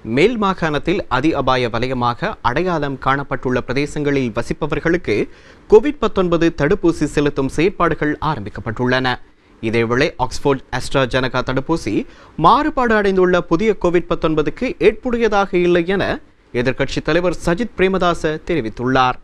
மேல் மாகாணத்தில் அதி அபாய வலயமாக அடையாளம் காணப்பட்டுள்ள பிரதேசங்களில் வசிப்பவர்களுக்கு கோவிட் 19 தடுப்பூசி செலுத்தும் செயற்பாடுகள் ஆரம்பிக்கப்பட்டுள்ளன இதேவேளை ஆக்ஸ்போர்ட் அஸ்ட்ராஜெனகா தடுப்பூசி மாறுபாடு அடைந்துள்ள புதிய கோவிட் 19க்கு ஏற்புடையதாக இல்லை என எதிர்க்கட்சித் தலைவர் சஜித் பிரேமதாச தெரிவித்துள்ளார்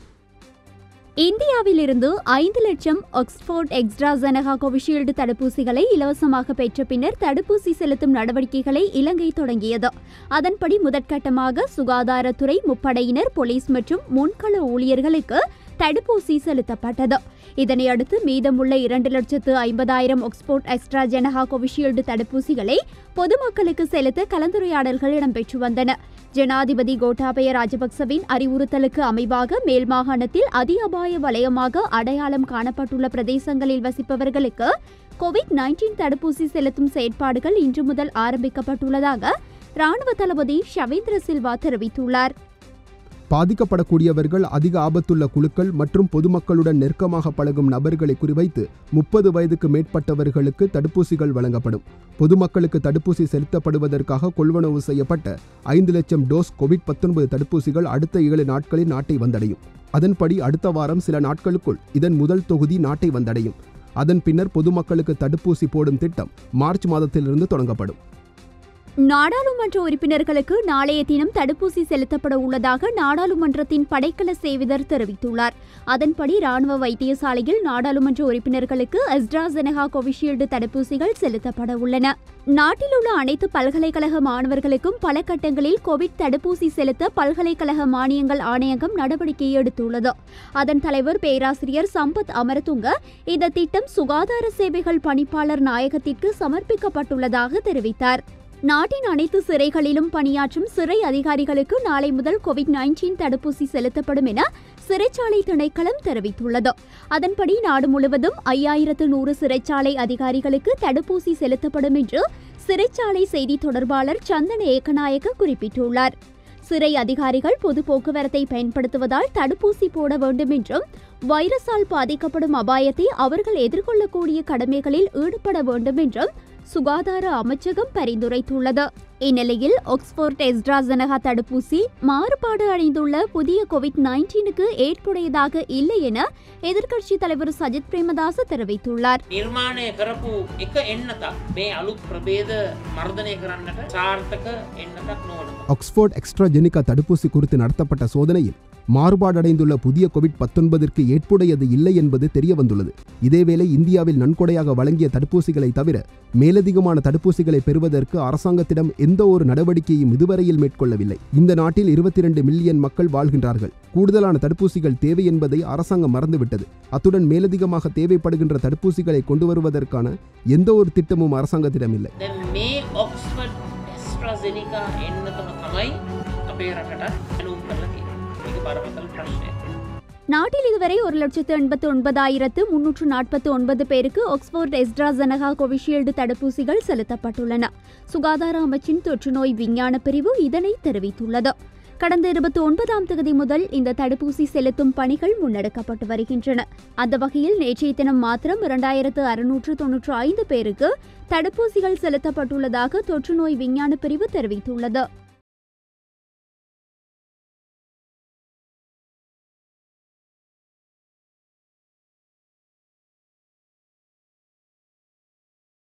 இந்தியாவிலிருந்து ஐந்து லட்சம் ஆக்ஸ்போர்ட் எக்ஸ்ட்ராசெனகா கோவிஷீல்டு தடுப்பூசிகளை இலவசமாக பெற்ற பின்னர் தடுப்பூசி செலுத்தும் நடவடிக்கைகளை இலங்கை தொடங்கியது அதன்படி முதற்கட்டமாக சுகாதாரத்துறை முப்படையினர் போலீஸ் மற்றும் முன்கள ஊழியர்களுக்கு தடுப்பூசி செலுத்தப்பட்டது இதனையடுத்து மீதமுள்ள இரண்டு லட்சத்து ஐம்பதாயிரம் ஆக்ஸ்போர்ட் எக்ஸ்ட்ராஜெனகா கோவிஷீல்டு தடுப்பூசிகளை பொதுமக்களுக்கு செலுத்த கலந்துரையாடல்கள் இடம்பெற்று வந்தன ஜனாதிபதி கோட்டாபய ராஜபக்சவின் அறிவுறுத்தலுக்கு அமைவாக மேல் மாகாணத்தில் அதி அபாய வலயமாக அடையாளம் காணப்பட்டுள்ள பிரதேசங்களில் வசிப்பவர்களுக்கு கோவிட் நைன்டீன் தடுப்பூசி செலுத்தும் செயற்பாடுகள் இன்று முதல் ஆரம்பிக்கப்பட்டுள்ளதாக ராணுவ தளபதி ஷவேந்திர சில்வா தெரிவித்துள்ளார் பாதிக்கப்படக்கூடியவர்கள் அதிக ஆபத்துள்ள குழுக்கள் மற்றும் பொதுமக்களுடன் நெருக்கமாக பழகும் நபர்களை குறிவைத்து முப்பது வயதுக்கு மேற்பட்டவர்களுக்கு தடுப்பூசிகள் வழங்கப்படும் பொதுமக்களுக்கு தடுப்பூசி செலுத்தப்படுவதற்காக கொள்வனவு செய்யப்பட்ட ஐந்து லட்சம் டோஸ் கோவிட் 19 தடுப்பூசிகள் அடுத்த ஏழு நாட்களில் நாட்டை வந்தடையும் அதன்படி அடுத்த வாரம் சில நாட்களுக்குள் இதன் முதல் தொகுதி நாட்டை வந்தடையும் அதன் பின்னர் பொதுமக்களுக்கு தடுப்பூசி போடும் திட்டம் மார்ச் மாதத்திலிருந்து தொடங்கப்படும் நாடாளுமன்ற உறுப்பினர்களுக்கு நாளைய தினம் தடுப்பூசி செலுத்தப்பட உள்ளதாக நாடாளுமன்றத்தின் படைக்கல சேவிதர் தெரிவித்துள்ளார் அதன்படி ராணுவ வைத்தியசாலையில் நாடாளுமன்ற உறுப்பினர்களுக்கு அஸ்ட்ராசெனகா கோவிஷீல்டு தடுப்பூசிகள் செலுத்தப்பட உள்ளன நாட்டில் உள்ள அனைத்து பல்கலைக்கழக மாணவர்களுக்கும் பல கட்டங்களில் கோவிட் தடுப்பூசி செலுத்த பல்கலைக்கழக மானியங்கள் ஆணையகம் நடவடிக்கை எடுத்துள்ளது அதன் தலைவர் பேராசிரியர் சம்பத் அமரதுங்க இந்த திட்டம் சுகாதார சேவைகள் பணிப்பாளர் நாயகத்திற்கு சமர்ப்பிக்கப்பட்டுள்ளதாக தெரிவித்தார் நாட்டின் அனைத்து சிறைகளிலும் பணியாற்றும் சிறை அதிகாரிகளுக்கு நாளை முதல் கோவிட் நைன்டீன் தடுப்பூசி செலுத்தப்படும் என சிறைச்சாலை திணைக்களம் தெரிவித்துள்ளது அதன்படி நாடு முழுவதும் ஐயாயிரத்து நூறு சிறைச்சாலை அதிகாரிகளுக்கு தடுப்பூசி செலுத்தப்படும் என்று சிறைச்சாலை செய்தி தொடர்பாளர் சந்தன ஏகநாயக்க குறிப்பிட்டுள்ளார் சிறை அதிகாரிகள் பொது போக்குவரத்தை பயன்படுத்துவதால் தடுப்பூசி போட வேண்டும் என்றும் வைரஸால் பாதிக்கப்படும் அபாயத்தை அவர்கள் எதிர்கொள்ளக்கூடிய கடமைகளில் ஈடுபட வேண்டும் என்றும் சுகாதார அமைச்சகம் பரிந்துரைத்துள்ளது இந்நிலையில் ஆக்ஸ்போர்ட் எஸ்ட்ராசெனகா தடுப்பூசி மாறுபாடு அடைந்துள்ள புதிய கோவிட் நைன்டீனுக்கு ஏற்புடையதாக இல்லை என எதிர்க்கட்சித் தலைவர் சஜித் பிரேமதாச தெரிவித்துள்ளார் නිර්මාණය කරපු එක එන්නතක් මේ අලුත් ප්‍රබේද මර්ධනය කරන්නට සාර්ථක එන්නතක් නොවන. ஆக்ஸ்போர்ட் எக்ஸ்ட்ராஜெனிகா தடுப்பூசி குறித்து நடத்தப்பட்ட சோதனையில் மாறுபாடடைந்துள்ள புதிய கோவிட் 19ற்கு ஏற்புடையது இல்லை என்பது தெரிய வந்துள்ளது இதேவேளை இந்தியாவில் நன்கொடையாக வழங்கிய தடுப்பூசிகளை தவிர மேலதிகமான தடுப்பூசிகளை பெறுவதற்கு அரசாங்கத்திடம் எந்த ஒரு நடவடிக்கையும் இதுவரையில் மேற்கொள்ளவில்லை இந்த நாட்டில் 22 மில்லியன் மக்கள் வாழ்கின்றார்கள் கூடுதலான தடுப்பூசிகள் தேவை என்பதை அரசாங்கம் மறந்துவிட்டது அத்துடன் மேலதிகமாக தேவைப்படுகின்ற தடுப்பூசிகளை கொண்டு வருவதற்கான எந்த ஒரு திட்டமும் அரசாங்கத்திடம் இல்லை දැන් මේ ඔක්ස්ෆඩ් ස්ට්‍රාසෙනිකා එන්නතම තමයි අපේ රටට ඇනුම් කරලා තියෙන. ඒක බරපතල ප්‍රශ්නයක්. நாட்டில் இதுவரை ஒரு லட்சத்து எண்பத்து ஒன்பதாயிரத்து முன்னூற்று நாற்பத்து ஒன்பது பேருக்கு ஆக்ஸ்போர்ட் எஸ்ட்ராசெனகா கோவிஷீல்டு தடுப்பூசிகள் செலுத்தப்பட்டுள்ளன சுகாதார அமைச்சின் தொற்றுநோய் விஞ்ஞான பிரிவு இதனை தெரிவித்துள்ளது கடந்த இருபத்தி ஒன்பதாம் தேதி முதல் இந்த தடுப்பூசி செலுத்தும் பணிகள் முன்னெடுக்கப்பட்டு வருகின்றன அந்த வகையில் நேற்றைய தினம் மாத்திரம் இரண்டாயிரத்து அறுநூற்று தொன்னூற்று ஐந்து பேருக்கு தடுப்பூசிகள் செலுத்தப்பட்டுள்ளதாக தொற்றுநோய் விஞ்ஞான பிரிவு தெரிவித்துள்ளது